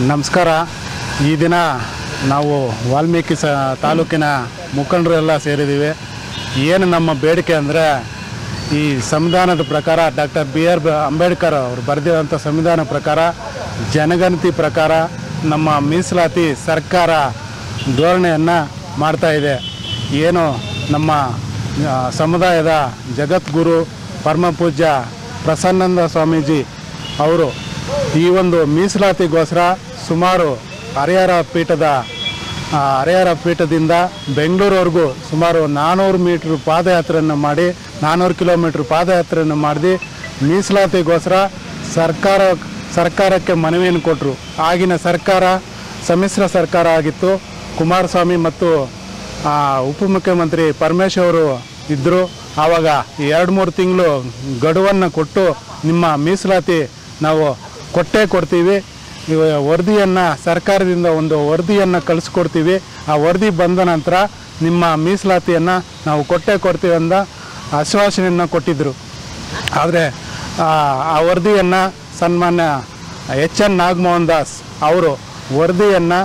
ನಮಸ್ಕಾರ ಈ ದಿನ ನಾವು ವಾಲ್ಮೀಕಿ ಸ ತಾಲೂಕಿನ ಮುಖಂಡರೆಲ್ಲ ಸೇರಿದ್ದೀವಿ ಏನು ನಮ್ಮ ಬೇಡಿಕೆ ಅಂದರೆ ಈ ಸಂವಿಧಾನದ ಪ್ರಕಾರ ಡಾಕ್ಟರ್ ಬಿ ಆರ್ ಅಂಬೇಡ್ಕರ್ ಅವರು ಬರೆದಿರೋಂಥ ಸಂವಿಧಾನ ಪ್ರಕಾರ ಜನಗಣತಿ ಪ್ರಕಾರ ನಮ್ಮ ಮೀಸಲಾತಿ ಸರ್ಕಾರ ಧೋರಣೆಯನ್ನು ಮಾಡ್ತಾ ಇದೆ ಏನು ನಮ್ಮ ಆ, ಸಮುದಾಯದ ಜಗದ್ಗುರು ಪರಮ ಪೂಜ್ಯ ಪ್ರಸನ್ನಾನಂದ ಸ್ವಾಮೀಜಿ ಅವರು ಈ ಒಂದು ಮೀಸಲಾತಿಗೋಸ್ಕರ ಸುಮಾರು ಹರಿಹರ ಪೀಠದ ಆ, ಹರಿಹರ ಪೀಠದಿಂದ ಬೆಂಗಳೂರವರೆಗೂ ಸುಮಾರು ನಾನ್ನೂರು ಮೀಟ್ರ್ ಪಾದಯಾತ್ರೆಯನ್ನು ಮಾಡಿ ನಾನ್ನೂರು ಕಿಲೋಮೀಟ್ರ್ ಪಾದಯಾತ್ರೆಯನ್ನು ಮಾಡಿ ಮೀಸಲಾತಿಗೋಸ್ಕರ ಸರ್ಕಾರ ಸರ್ಕಾರಕ್ಕೆ ಮನವಿಯನ್ನು ಕೊಟ್ಟರು ಆಗಿನ ಸರ್ಕಾರ ಸಮ್ಮಿಶ್ರ ಸರ್ಕಾರ ಆಗಿತ್ತು ಕುಮಾರಸ್ವಾಮಿ ಮತ್ತು ಆ, ಉಪಮುಖ್ಯಮಂತ್ರಿ ಪರಮೇಶ್ ಅವರು ಇದ್ದರು ಆವಾಗ ಎರಡು ಮೂರು ತಿಂಗಳು ಗಡುವನ್ನು ಕೊಟ್ಟು ನಿಮ್ಮ ಮೀಸಲಾತಿ ನಾವು ಕೊಟ್ಟೇ ಕೊಡ್ತೀವಿ ಇವ- ವರದಿಯನ್ನು ಸರ್ಕಾರದಿಂದ ಒಂದು ವರದಿಯನ್ನು ಕಳಿಸ್ಕೊಡ್ತೀವಿ ಆ ವರದಿ ಬಂದ ನಂತರ ನಿಮ್ಮ ಮೀಸಲಾತಿಯನ್ನು ನಾವು ಕೊಟ್ಟೇ ಕೊಡ್ತೀವಿ ಅಂದ ಆಶ್ವಾಸನೆಯನ್ನು ಕೊಟ್ಟಿದ್ದರು ಆದರೆ ಆ ವರದಿಯನ್ನು ಸನ್ಮಾನ್ಯ ಎಚ್ ಎನ್ ನಾಗಮೋಹನ್ ದಾಸ್ ಅವರು ವರದಿಯನ್ನು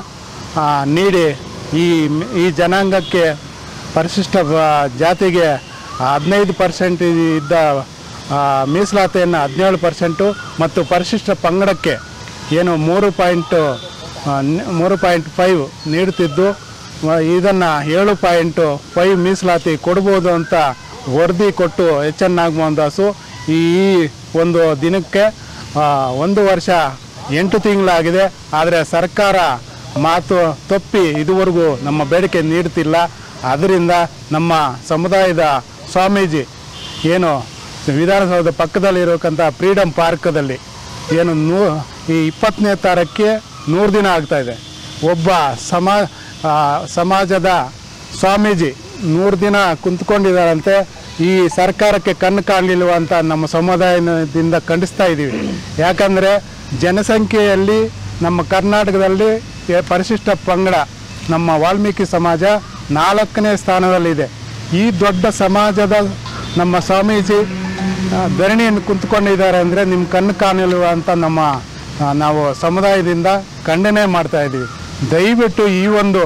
ನೀಡಿ ಈ ಈ ಜನಾಂಗಕ್ಕೆ ಪರಿಶಿಷ್ಟ ಬ- ಜಾತಿಗೆ ಹದಿನೈದು ಪರ್ಸೆಂಟ್ ಇದ್ದ ಆ, ಮೀಸಲಾತಿಯನ್ನು ಹದಿನೇಳು ಪರ್ಸೆಂಟು ಮತ್ತು ಪರಿಶಿಷ್ಟ ಪಂಗಡಕ್ಕೆ ಏನು ಮೂರು ಪಾಯಿಂಟು ಆ, ನ್- ಮೂರು ಪಾಯಿಂಟ್ ಫೈವ್ ನೀಡುತ್ತಿದ್ದು ಇದನ್ನು ಏಳು ಪಾಯಿಂಟು ಫೈವ್ ಮೀಸಲಾತಿ ಕೊಡ್ಬೋದು ಅಂತ ವರದಿ ಕೊಟ್ಟು ಎಚ್ ಎನ್ ನಾಗಮೋಹನ್ ದಾಸು ಈ ಈ ಒಂದು ದಿನಕ್ಕೆ ಆ, ಒಂದು ವರ್ಷ ಎಂಟು ತಿಂಗಳಾಗಿದೆ ಆದರೆ ಸರ್ಕಾರ ಮಾತು ತಪ್ಪಿ ಇದುವರೆಗೂ ನಮ್ಮ ಬೇಡಿಕೆ ನೀಡ್ತಿಲ್ಲ ಅದರಿಂದ ನಮ್ಮ ಸಮುದಾಯದ ಸ್ವಾಮೀಜಿ ಏನು ವಿಧಾನಸೌಧದ ಪಕ್ಕದಲ್ಲಿರೋಕ್ಕಂಥ ಫ್ರೀಡಮ್ ಪಾರ್ಕದಲ್ಲಿ ಏನು ನೂ ಈ ಇಪ್ಪತ್ತನೇ ತಾರೀಕಿಗೆ ನೂರು ದಿನ ಆಗ್ತಾ ಇದೆ ಒಬ್ಬ ಸಮಾ ಆ, ಸಮಾಜದ ಸ್ವಾಮೀಜಿ ನೂರು ದಿನ ಕುಂತ್ಕೊಂಡಿದ್ದಾರಂತೆ ಈ ಸರ್ಕಾರಕ್ಕೆ ಕಣ್ಣು ಕಾಣಲಿಲ್ವ ಅಂತ ನಮ್ಮ ಸಮುದಾಯದಿಂದ ಖಂಡಿಸ್ತಾ ಇದ್ದೀವಿ ಯಾಕಂದರೆ ಜನಸಂಖ್ಯೆಯಲ್ಲಿ ನಮ್ಮ ಕರ್ನಾಟಕದಲ್ಲಿ ಎ- ಪರಿಶಿಷ್ಟ ಪಂಗಡ ನಮ್ಮ ವಾಲ್ಮೀಕಿ ಸಮಾಜ ನಾಲ್ಕನೇ ಸ್ಥಾನದಲ್ಲಿದೆ ಈ ದೊಡ್ಡ ಸಮಾಜದ ನಮ್ಮ ಸ್ವಾಮೀಜಿ ಆ, ಧರಣಿಯನ್ನು ಕುಂತ್ಕೊಂಡಿದ್ದಾರೆ ಅಂದರೆ ನಿಮ್ಮ ಕಣ್ಣು ಕಾಣಲಿಲ್ವ ಅಂತ ನಮ್ಮ ಆ, ನಾವು ಸಮುದಾಯದಿಂದ ಖಂಡನೆ ಮಾಡ್ತಾ ಇದ್ದೀವಿ ದಯವಿಟ್ಟು ಈ ಒಂದು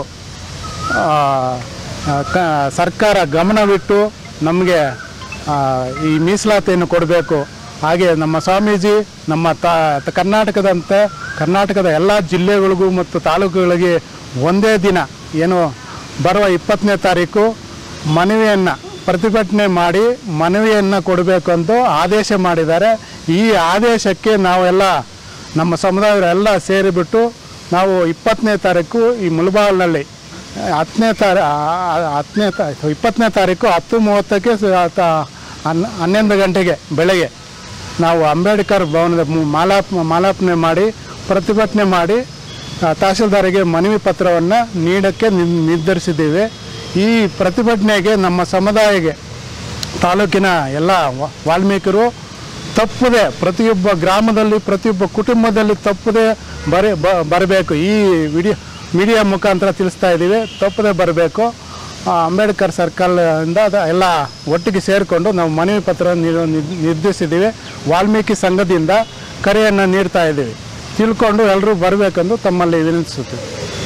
ಆ, ಆ, ಕ ಸರ್ಕಾರ ಗಮನವಿಟ್ಟು ನಮಗೆ ಆ, ಈ ಮೀಸಲಾತಿಯನ್ನು ಕೊಡಬೇಕು ಹಾಗೆ ನಮ್ಮ ಸ್ವಾಮೀಜಿ ನಮ್ಮ ತಾ ತ- ಕರ್ನಾಟಕದಂತೆ ಕರ್ನಾಟಕದ ಎಲ್ಲ ಜಿಲ್ಲೆಗಳಿಗೂ ಮತ್ತು ತಾಲೂಕುಗಳಿಗೆ ಒಂದೇ ದಿನ ಏನು ಬರುವ ಇಪ್ಪತ್ತನೇ ತಾರೀಕು ಮನವಿಯನ್ನು ಪ್ರತಿಭಟನೆ ಮಾಡಿ ಮನವಿಯನ್ನು ಕೊಡಬೇಕು ಅಂತ ಆದೇಶ ಮಾಡಿದ್ದಾರೆ ಈ ಆದೇಶಕ್ಕೆ ನಾವೆಲ್ಲ ನಮ್ಮ ಸಮುದಾಯದವರೆಲ್ಲ ಸೇರಿಬಿಟ್ಟು ನಾವು ಇಪ್ಪತ್ತನೇ ತಾರೀಕು ಈ ಮುಳಬಾಗಿಲಿನಲ್ಲಿ ಹತ್ತನೇ ತಾರೀ ಹತ್ತನೇ ತಾ ಇಪ್ಪತ್ತನೇ ತಾರೀಕು ಹತ್ತು ಮೂವತ್ತಕ್ಕೆ ಸ- ತ- ಹನ್ ಹನ್ನೊಂದು ಗಂಟೆಗೆ ಬೆಳಗ್ಗೆ ನಾವು ಅಂಬೇಡ್ಕರ್ ಭವನದ ಮು- ಮಾಲಾಪ್ ಮಾಲಾರ್ಪಣೆ ಮಾಡಿ ಪ್ರತಿಭಟನೆ ಮಾಡಿ ಆ, ತಹಶೀಲ್ದಾರಿಗೆ ಮನವಿ ಪತ್ರವನ್ನು ನೀಡೋಕ್ಕೆ ನಿರ್- ನಿರ್ಧರಿಸಿದ್ದೀವಿ ಈ ಪ್ರತಿಭಟನೆಗೆ ನಮ್ಮ ಸಮುದಾಯಕ್ಕೆ ತಾಲೂಕಿನ ಎಲ್ಲ ವ- ವಾಲ್ಮೀಕಿರು ತಪ್ಪದೆ ಪ್ರತಿಯೊಬ್ಬ ಗ್ರಾಮದಲ್ಲಿ ಪ್ರತಿಯೊಬ್ಬ ಕುಟುಂಬದಲ್ಲಿ ತಪ್ಪದೆ ಬರ ಬ- ಬರಬೇಕು ಈ ವಿಡಿಯೋ ಮೀಡಿಯಾ ಮುಖಾಂತರ ತಿಳಿಸ್ತಾ ಇದ್ದೀವಿ ತಪ್ಪದೆ ಬರಬೇಕು ಅಂಬೇಡ್ಕರ್ ಸರ್ಕಲ್ನಿಂದ ಅದ ಎಲ್ಲ ಒಟ್ಟಿಗೆ ಸೇರಿಕೊಂಡು ನಾವು ಮನವಿ ಪತ್ರ ನೀಡ- ನಿರ್- ನಿರ್ಧರಿಸಿದ್ದೀವಿ ವಾಲ್ಮೀಕಿ ಸಂಘದಿಂದ ಕರೆಯನ್ನು ನೀಡ್ತಾ ಇದ್ದೀವಿ ತಿಳ್ಕೊಂಡು ಎಲ್ಲರೂ ಬರಬೇಕೆಂದು ತಮ್ಮಲ್ಲಿ ವಿನಂತಿಸುತ್ತೀವಿ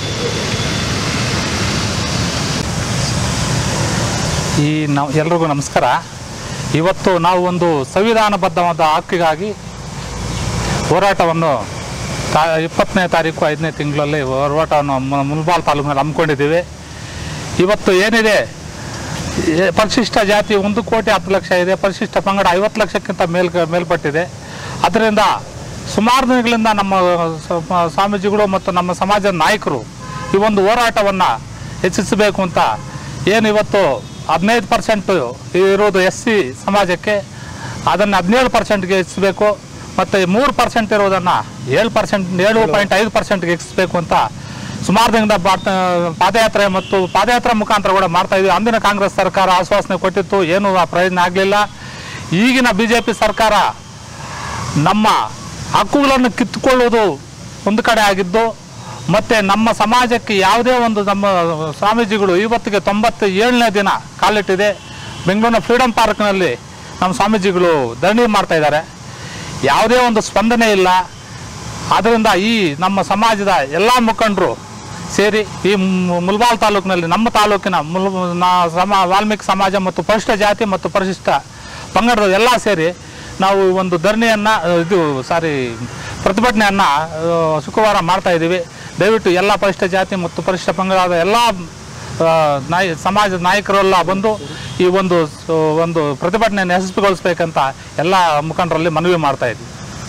ಈ ನಾವು ಎಲ್ರಿಗೂ ನಮಸ್ಕಾರ ಇವತ್ತು ನಾವು ಒಂದು ಸಂವಿಧಾನಬದ್ಧವಾದ ಹಕ್ಕಿಗಾಗಿ ಹೋರಾಟವನ್ನು ತಾ ಇಪ್ಪತ್ತನೇ ತಾರೀಕು ಐದನೇ ತಿಂಗಳಲ್ಲಿ ಹೋರಾಟವನ್ನು ಮ- ಮುಲ್ಬಾಲ್ ತಾಲೂಕಿನಲ್ಲಿ ಹಮ್ಮಿಕೊಂಡಿದ್ದೀವಿ ಇವತ್ತು ಏನಿದೆ ಏ- ಪರಿಶಿಷ್ಟ ಜಾತಿ ಒಂದು ಕೋಟಿ ಹತ್ತು ಲಕ್ಷ ಇದೆ ಪರಿಶಿಷ್ಟ ಪಂಗಡ ಐವತ್ತು ಲಕ್ಷಕ್ಕಿಂತ ಮೇಲ್ ಮೇಲ್ಪಟ್ಟಿದೆ ಅದರಿಂದ ಸುಮಾರು ದಿನಗಳಿಂದ ನಮ್ಮ ಸ- ಸ್ವಾಮೀಜಿಗಳು ಮತ್ತು ನಮ್ಮ ಸಮಾಜದ ನಾಯಕರು ಈ ಒಂದು ಹೋರಾಟವನ್ನು ಹೆಚ್ಚಿಸಬೇಕು ಅಂತ ಏನು ಇವತ್ತು ಹದಿನೈದು ಪರ್ಸೆಂಟು ಇರೋದು ಎಸ್ ಸಿ ಸಮಾಜಕ್ಕೆ ಅದನ್ನು ಹದಿನೇಳು ಪರ್ಸೆಂಟ್ಗೆ ಹೆಚ್ಚಿಸಬೇಕು ಮತ್ತು ಮೂರು ಪರ್ಸೆಂಟ್ ಇರೋದನ್ನು ಏಳು ಪರ್ಸೆಂಟ್ ಏಳು ಪಾಯಿಂಟ್ ಐದು ಪರ್ಸೆಂಟ್ಗೆ ಹೆಚ್ಚಿಸಬೇಕು ಅಂತ ಸುಮಾರು ದಿನದಿಂದ ಬಾಟ್- ಪಾದಯಾತ್ರೆ ಮತ್ತು ಪಾದಯಾತ್ರೆ ಮುಖಾಂತರ ಕೂಡ ಮಾಡ್ತಾ ಇದ್ವಿ ಅಂದಿನ ಕಾಂಗ್ರೆಸ್ ಸರ್ಕಾರ ಆಶ್ವಾಸನೆ ಕೊಟ್ಟಿತ್ತು ಏನು ಆ ಪ್ರಯೋಜನ ಆಗಲಿಲ್ಲ ಈಗಿನ ಬಿ ಜೆ ಪಿ ಸರ್ಕಾರ ನಮ್ಮ ಹಕ್ಕುಗಳನ್ನು ಕಿತ್ತುಕೊಳ್ಳುವುದು ಒಂದು ಕಡೆ ಆಗಿದ್ದು ಮತ್ತು ನಮ್ಮ ಸಮಾಜಕ್ಕೆ ಯಾವುದೇ ಒಂದು ನಮ್ಮ ಸ್ವಾಮೀಜಿಗಳು ಇವತ್ತಿಗೆ ತೊಂಬತ್ತ ಏಳನೇ ದಿನ ಕಾಲಿಟ್ಟಿದೆ ಬೆಂಗಳೂರಿನ ಫ್ರೀಡಮ್ ಪಾರ್ಕ್ನಲ್ಲಿ ನಮ್ಮ ಸ್ವಾಮೀಜಿಗಳು ಧರಣಿ ಮಾಡ್ತಾ ಇದ್ದಾರೆ ಯಾವುದೇ ಒಂದು ಸ್ಪಂದನೆ ಇಲ್ಲ ಆದ್ದರಿಂದ ಈ ನಮ್ಮ ಸಮಾಜದ ಎಲ್ಲ ಮುಖಂಡರು ಸೇರಿ ಈ ಮು- ಮುಲ್ಬಾಲ್ ತಾಲೂಕಿನಲ್ಲಿ ನಮ್ಮ ತಾಲೂಕಿನ ಮುಲ್ ನಾ ಸಮ ವಾಲ್ಮೀಕಿ ಸಮಾಜ ಮತ್ತು ಪರಿಶಿಷ್ಟ ಜಾತಿ ಮತ್ತು ಪರಿಶಿಷ್ಟ ಪಂಗಡದ ಎಲ್ಲ ಸೇರಿ ನಾವು ಈ ಒಂದು ಧರಣಿಯನ್ನು ಇದು ಸಾರಿ ಪ್ರತಿಭಟನೆಯನ್ನು ಶುಕ್ರವಾರ ಮಾಡ್ತಾ ಇದ್ದೀವಿ ದಯವಿಟ್ಟು ಎಲ್ಲ ಪರಿಶಿಷ್ಟ ಜಾತಿ ಮತ್ತು ಪರಿಶಿಷ್ಟ ಪಂಗಡದ ಎಲ್ಲ ಆ, ನಾಯ ಸಮಾಜದ ನಾಯಕರೆಲ್ಲ ಬಂದು ಈ ಒಂದು ಸ- ಒಂದು ಪ್ರತಿಭಟನೆಯನ್ನು ಯಶಸ್ವಿಗೊಳಿಸ್ಬೇಕಂತ ಎಲ್ಲ ಮುಖಂಡರಲ್ಲಿ ಮನವಿ ಮಾಡ್ತಾ ಇದ್ವಿ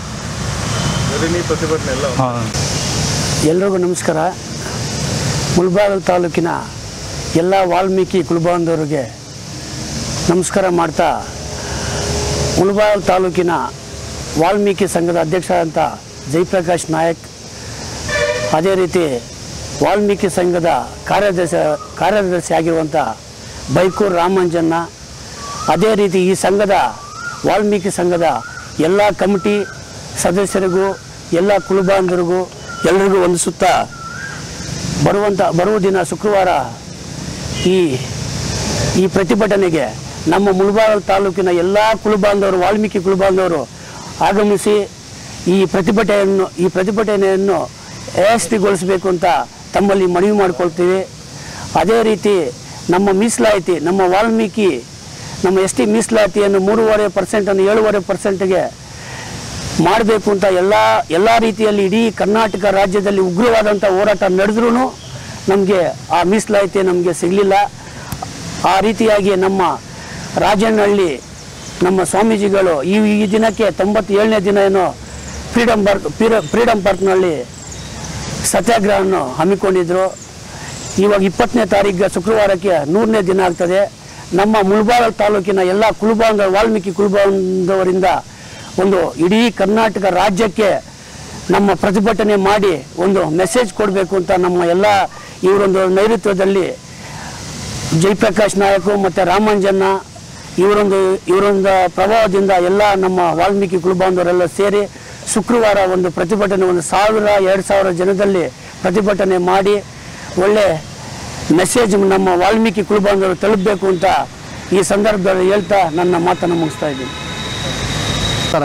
ಎಲ್ರಿಗೂ ನಮಸ್ಕಾರ ಮುಳಬಾಗಿಲು ತಾಲೂಕಿನ ಎಲ್ಲ ವಾಲ್ಮೀಕಿ ಕುಲಬಾಂಧವರಿಗೆ ನಮಸ್ಕಾರ ಮಾಡ್ತಾ ಮುಳಬಾಗಿಲು ತಾಲೂಕಿನ ವಾಲ್ಮೀಕಿ ಸಂಘದ ಅಧ್ಯಕ್ಷ ಅಂತ ಜಯಪ್ರಕಾಶ್ ನಾಯಕ್ ಅದೇ ರೀತಿ ವಾಲ್ಮೀಕಿ ಸಂಘದ ಕಾರ್ಯದರ್ಶಿ ಕಾರ್ಯದರ್ಶಿ ಆಗಿರುವಂಥ ಬೈಕೂರು ರಾಮಂಜನ್ನ ಅದೇ ರೀತಿ ಈ ಸಂಘದ ವಾಲ್ಮೀಕಿ ಸಂಘದ ಎಲ್ಲ ಕಮಿಟಿ ಸದಸ್ಯರಿಗೂ ಎಲ್ಲ ಕುಲಬಾಂಧರಿಗೂ ಎಲ್ಲರಿಗೂ ಒಂದು ಸುತ್ತ ಬರುವಂಥ ಬರುವ ದಿನ ಶುಕ್ರವಾರ ಈ ಈ ಪ್ರತಿಭಟನೆಗೆ ನಮ್ಮ ಮುಳಬಾಗಿಲು ತಾಲೂಕಿನ ಎಲ್ಲ ಕುಲಬಾಂಧವರು ವಾಲ್ಮೀಕಿ ಕುಲಬಾಂಧವರು ಆಗಮಿಸಿ ಈ ಪ್ರತಿಭಟನೆಯನ್ನು ಈ ಪ್ರತಿಭಟನೆಯನ್ನು ಯಶಸ್ವಿಗೊಳಿಸಬೇಕು ಅಂತ ತಮ್ಮಲ್ಲಿ ಮನವಿ ಮಾಡಿಕೊಳ್ತೀವಿ ಅದೇ ರೀತಿ ನಮ್ಮ ಮೀಸಲಾತಿ ನಮ್ಮ ವಾಲ್ಮೀಕಿ ನಮ್ಮ ಎಸ್ ಟಿ ಮೀಸಲಾತಿಯನ್ನು ಮೂರುವರೆ ಪರ್ಸೆಂಟನ್ನು ಏಳುವರೆ ಪರ್ಸೆಂಟ್ಗೆ ಮಾಡಬೇಕು ಅಂತ ಎಲ್ಲ ಎಲ್ಲ ರೀತಿಯಲ್ಲಿ ಇಡೀ ಕರ್ನಾಟಕ ರಾಜ್ಯದಲ್ಲಿ ಉಗ್ರವಾದಂಥ ಹೋರಾಟ ನಡೆದ್ರೂ ನಮಗೆ ಆ ಮೀಸಲಾತಿ ನಮಗೆ ಸಿಗಲಿಲ್ಲ ಆ ರೀತಿಯಾಗಿ ನಮ್ಮ ರಾಜನಹಳ್ಳಿ ನಮ್ಮ ಸ್ವಾಮೀಜಿಗಳು ಈ ಈ ದಿನಕ್ಕೆ ತೊಂಬತ್ತೇಳನೇ ದಿನ ಏನೋ ಫ್ರೀಡಮ್ ಪಾರ್ಕ್ ಫ್ರೀಡಮ್ ಪಾರ್ಕ್ನಲ್ಲಿ ಸತ್ಯಾಗ್ರಹವನ್ನು ಹಮ್ಮಿಕೊಂಡಿದ್ರು ಇವಾಗ ಇಪ್ಪತ್ತನೇ ತಾರೀಕು ಶುಕ್ರವಾರಕ್ಕೆ ನೂರನೇ ದಿನ ಆಗ್ತದೆ ನಮ್ಮ ಮುಳಬಾಗಿಲು ತಾಲೂಕಿನ ಎಲ್ಲ ಕುಲಬಾಂಧ ವಾಲ್ಮೀಕಿ ಕುಲಬಾಂಧವರಿಂದ ಒಂದು ಇಡೀ ಕರ್ನಾಟಕ ರಾಜ್ಯಕ್ಕೆ ನಮ್ಮ ಪ್ರತಿಭಟನೆ ಮಾಡಿ ಒಂದು ಮೆಸೇಜ್ ಕೊಡಬೇಕು ಅಂತ ನಮ್ಮ ಎಲ್ಲ ಇವರೊಂದು ನೈಋತ್ಯದಲ್ಲಿ ಜಯಪ್ರಕಾಶ್ ನಾಯಕು ಮತ್ತು ರಾಮಂಜನ್ನ ಇವರೊಂದು ಇವರೊಂದು ಪ್ರಭಾವದಿಂದ ಎಲ್ಲ ನಮ್ಮ ವಾಲ್ಮೀಕಿ ಕುಲಬಾಂಧವರೆಲ್ಲ ಸೇರಿ ಶುಕ್ರವಾರ ಒಂದು ಪ್ರತಿಭಟನೆ ಒಂದು ಸಾವಿರ ಎರಡು ಸಾವಿರ ಜನದಲ್ಲಿ ಪ್ರತಿಭಟನೆ ಮಾಡಿ ಒಳ್ಳೆ ಮೆಸೇಜ್ ನಮ್ಮ ವಾಲ್ಮೀಕಿ ಕುಲಬಾಂಧವರು ತಲುಪಬೇಕು ಅಂತ ಈ ಸಂದರ್ಭದಲ್ಲಿ ಹೇಳ್ತಾ ನನ್ನ ಮಾತನ್ನು ಮುಗಿಸ್ತಾ ಇದ್ದೀನಿ ನಮಸ್ಕಾರ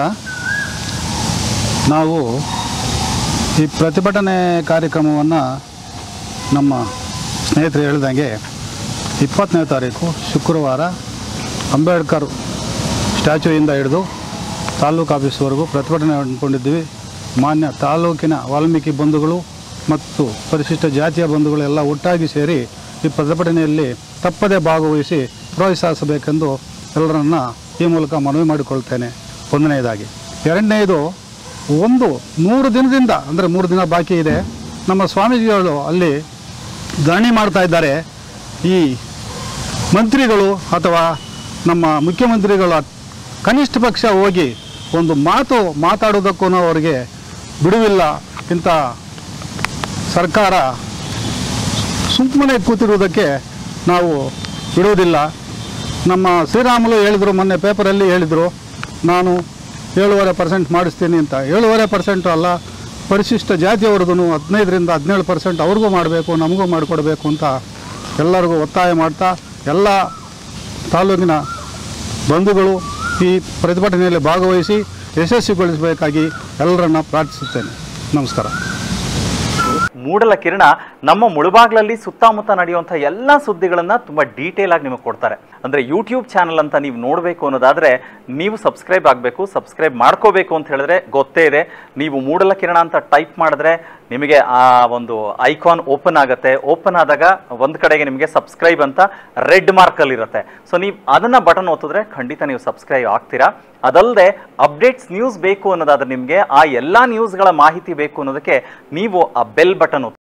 ನಾವು ಈ ಪ್ರತಿಭಟನೆ ಕಾರ್ಯಕ್ರಮವನ್ನು ನಮ್ಮ ಸ್ನೇಹಿತರು ಹೇಳ್ದಂಗೆ ಇಪ್ಪತ್ತನೇ ತಾರೀಕು ಶುಕ್ರವಾರ ಅಂಬೇಡ್ಕರ್ ಸ್ಟ್ಯಾಚ್ಯೂಯಿಂದ ಹಿಡಿದು ತಾಲೂಕು ಆಫೀಸ್ವರೆಗೂ ಪ್ರತಿಭಟನೆ ಹಮ್ಮಿಕೊಂಡಿದ್ದೀವಿ ಮಾನ್ಯ ತಾಲೂಕಿನ ವಾಲ್ಮೀಕಿ ಬಂಧುಗಳು ಮತ್ತು ಪರಿಶಿಷ್ಟ ಜಾತಿಯ ಬಂಧುಗಳು ಎಲ್ಲ ಒಟ್ಟಾಗಿ ಸೇರಿ ಈ ಪ್ರತಿಭಟನೆಯಲ್ಲಿ ತಪ್ಪದೇ ಭಾಗವಹಿಸಿ ಪ್ರೋತ್ಸಾಹಿಸಬೇಕೆಂದು ಎಲ್ಲರನ್ನ ಈ ಮೂಲಕ ಮನವಿ ಮಾಡಿಕೊಳ್ತೇನೆ ಒಂದನೆಯದಾಗಿ ಎರಡನೆಯದು ಒಂದು ಮೂರು ದಿನದಿಂದ ಅಂದರೆ ಮೂರು ದಿನ ಬಾಕಿ ಇದೆ ನಮ್ಮ ಸ್ವಾಮೀಜಿಗಳು ಅಲ್ಲಿ ಧರಣಿ ಮಾಡ್ತಾ ಇದ್ದಾರೆ ಈ ಮಂತ್ರಿಗಳು ಅಥವಾ ನಮ್ಮ ಮುಖ್ಯಮಂತ್ರಿಗಳು ಕನಿಷ್ಠ ಪಕ್ಷ ಹೋಗಿ ಒಂದು ಮಾತು ಮಾತಾಡೋದಕ್ಕೂ ಅವರಿಗೆ ಬಿಡುವಿಲ್ಲ ಇಂಥ ಸರ್ಕಾರ ಸುಮ್ಮನೆ ಕೂತಿರುವುದಕ್ಕೆ ನಾವು ಬಿಡುವುದಿಲ್ಲ ನಮ್ಮ ಶ್ರೀರಾಮುಲು ಹೇಳಿದರು ಮೊನ್ನೆ ಪೇಪರಲ್ಲಿ ಹೇಳಿದರು ನಾನು ಏಳುವರೆ ಪರ್ಸೆಂಟ್ ಮಾಡಿಸ್ತೀನಿ ಅಂತ ಏಳುವರೆ ಪರ್ಸೆಂಟು ಅಲ್ಲ ಪರಿಶಿಷ್ಟ ಜಾತಿಯವರದು ಹದಿನೈದರಿಂದ ಹದಿನೇಳು ಪರ್ಸೆಂಟ್ ಅವ್ರಿಗೂ ಮಾಡಬೇಕು ನಮಗೂ ಮಾಡಿಕೊಡ್ಬೇಕು ಅಂತ ಎಲ್ಲರಿಗೂ ಒತ್ತಾಯ ಮಾಡ್ತಾ ಎಲ್ಲ ತಾಲೂಕಿನ ಬಂಧುಗಳು ಈ ಪ್ರತಿಭಟನೆಯಲ್ಲಿ ಭಾಗವಹಿಸಿ ಯಶಸ್ವಿಗೊಳಿಸಬೇಕಾಗಿ ಎಲ್ಲರನ್ನ ಪ್ರಾರ್ಥಿಸುತ್ತೇನೆ ನಮಸ್ಕಾರ ಮೂಡಲ ಕಿರಣ ನಮ್ಮ ಮುಳುಬಾಗ್ಲಲ್ಲಿ ಸುತ್ತಮುತ್ತ ನಡೆಯುವಂಥ ಎಲ್ಲ ಸುದ್ದಿಗಳನ್ನ ತುಂಬಾ ಡೀಟೇಲ್ ಆಗಿ ನಿಮಗೆ ಕೊಡ್ತಾರೆ ಅಂದ್ರೆ ಯೂಟ್ಯೂಬ್ ಚಾನಲ್ ಅಂತ ನೀವು ನೋಡಬೇಕು ಅನ್ನೋದಾದ್ರೆ ನೀವು ಸಬ್ಸ್ಕ್ರೈಬ್ ಆಗಬೇಕು ಸಬ್ಸ್ಕ್ರೈಬ್ ಮಾಡ್ಕೋಬೇಕು ಅಂತ ಹೇಳಿದ್ರೆ ಗೊತ್ತೇ ಇದೆ ನೀವು ಮೂಡಲ ಕಿರಣ ಅಂತ ಟೈಪ್ ಮಾಡಿದ್ರೆ ನಿಮಗೆ ಆ ಒಂದು ಐಕಾನ್ ಓಪನ್ ಆಗುತ್ತೆ ಓಪನ್ ಆದಾಗ ಒಂದು ಕಡೆಗೆ ನಿಮಗೆ ಸಬ್ಸ್ಕ್ರೈಬ್ ಅಂತ ರೆಡ್ ಮಾರ್ಕಲ್ಲಿ ಇರುತ್ತೆ ಸೊ ನೀವು ಅದನ್ನ ಬಟನ್ ಒತ್ತಿದ್ರೆ ಖಂಡಿತ ನೀವು ಸಬ್ಸ್ಕ್ರೈಬ್ ಆಗ್ತೀರಾ ಅದಲ್ಲದೆ ಅಪ್ಡೇಟ್ಸ್ ನ್ಯೂಸ್ ಬೇಕು ಅನ್ನೋದಾದ್ರೆ ನಿಮಗೆ ಆ ಎಲ್ಲ ನ್ಯೂಸ್ಗಳ ಮಾಹಿತಿ ಬೇಕು ಅನ್ನೋದಕ್ಕೆ ನೀವು ಆ ಬೆಲ್ ಬಟನ್